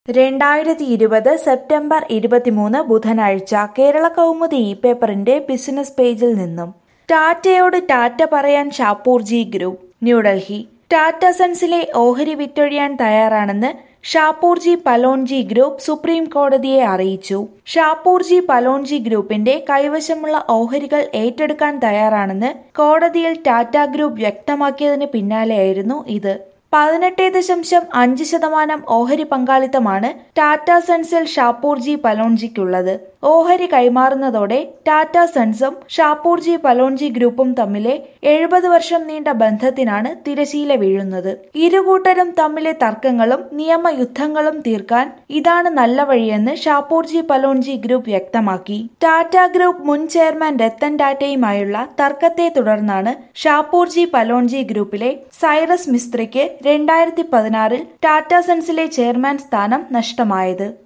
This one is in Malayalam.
രണ്ടായിരത്തി ഇരുപത് സെപ്റ്റംബർ ഇരുപത്തിമൂന്ന് ബുധനാഴ്ച കേരള കൗമുദി ഇ പേപ്പറിന്റെ ബിസിനസ് പേജിൽ നിന്നും ടാറ്റയോട് ടാറ്റ പറയാൻ ഷാപ്പൂർജി ഗ്രൂപ്പ് ന്യൂഡൽഹി ടാറ്റ സൺസിലെ ഓഹരി വിറ്റൊഴിയാൻ തയ്യാറാണെന്ന് ഷാപ്പൂർജി പലോൺജി ഗ്രൂപ്പ് സുപ്രീം കോടതിയെ അറിയിച്ചു ഷാപ്പൂർജി പലോൺജി ഗ്രൂപ്പിന്റെ കൈവശമുള്ള ഓഹരികൾ ഏറ്റെടുക്കാൻ തയ്യാറാണെന്ന് കോടതിയിൽ ടാറ്റ ഗ്രൂപ്പ് വ്യക്തമാക്കിയതിന് പിന്നാലെയായിരുന്നു ഇത് പതിനെട്ട് ദശാംശം അഞ്ച് ശതമാനം ഓഹരി പങ്കാളിത്തമാണ് ടാറ്റ സൺസിൽ ഷാപ്പൂർജി പലോൺജിക്കുള്ളത് ഓഹരി കൈമാറുന്നതോടെ ടാറ്റ സൺസും ഷാപ്പൂർജി പലോൺജി ഗ്രൂപ്പും തമ്മിലെ എഴുപത് വർഷം നീണ്ട ബന്ധത്തിനാണ് തിരശീല വീഴുന്നത് ഇരുകൂട്ടരും തമ്മിലെ തർക്കങ്ങളും നിയമയുദ്ധങ്ങളും തീർക്കാൻ ഇതാണ് നല്ല വഴിയെന്ന് ഷാപ്പൂർജി പലോൺജി ഗ്രൂപ്പ് വ്യക്തമാക്കി ടാറ്റ ഗ്രൂപ്പ് മുൻ ചെയർമാൻ രത്തൻ ടാറ്റയുമായുള്ള തർക്കത്തെ തുടർന്നാണ് ഷാപ്പൂർജി പലോൺജി ഗ്രൂപ്പിലെ സൈറസ് മിസ്ത്രിക്ക് രണ്ടായിരത്തി പതിനാറിൽ ടാറ്റ സൺസിലെ ചെയർമാൻ സ്ഥാനം നഷ്ടമായത്